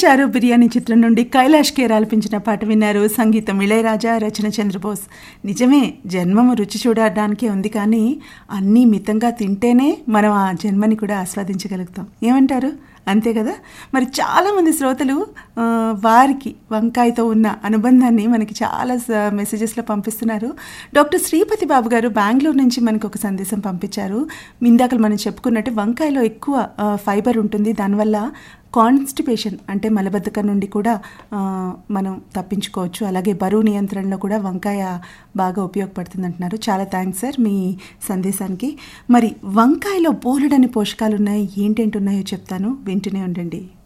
చారు బిర్యానీ చిత్రం నుండి కైలాష్ కేర్ ఆలపించిన పాట విన్నారు సంగీతం ఇళయరాజా రచన చంద్రబోస్ నిజమే జన్మము రుచి చూడడానికే ఉంది కానీ అన్నీ మితంగా తింటేనే మనం ఆ జన్మని కూడా ఆస్వాదించగలుగుతాం ఏమంటారు అంతే కదా మరి చాలామంది శ్రోతలు ఆ, వారికి వంకాయతో ఉన్న అనుబంధాన్ని మనకి చాలా స- మెసేజెస్లో పంపిస్తున్నారు డాక్టర్ శ్రీపతి బాబు గారు బెంగళూరు నుంచి మనకు ఒక సందేశం పంపించారు ఇందాక మనం చెప్పుకున్నట్టు వంకాయలో ఎక్కువ ఆ, ఫైబర్ ఉంటుంది దానివల్ల కాన్స్టిపేషన్ అంటే మలబద్ధకం నుండి కూడా ఆ, మనం తప్పించుకోవచ్చు అలాగే బరువు నియంత్రణలో కూడా వంకాయ బాగా ఉపయోగపడుతుంది అంటున్నారు చాలా థ్యాంక్స్ సార్ మీ సందేశానికి మరి వంకాయలో బోలెడని పోషకాలు ఉన్నాయి ఏంటేంటి ఉన్నాయో చెప్తాను వింటూనే ఉండండి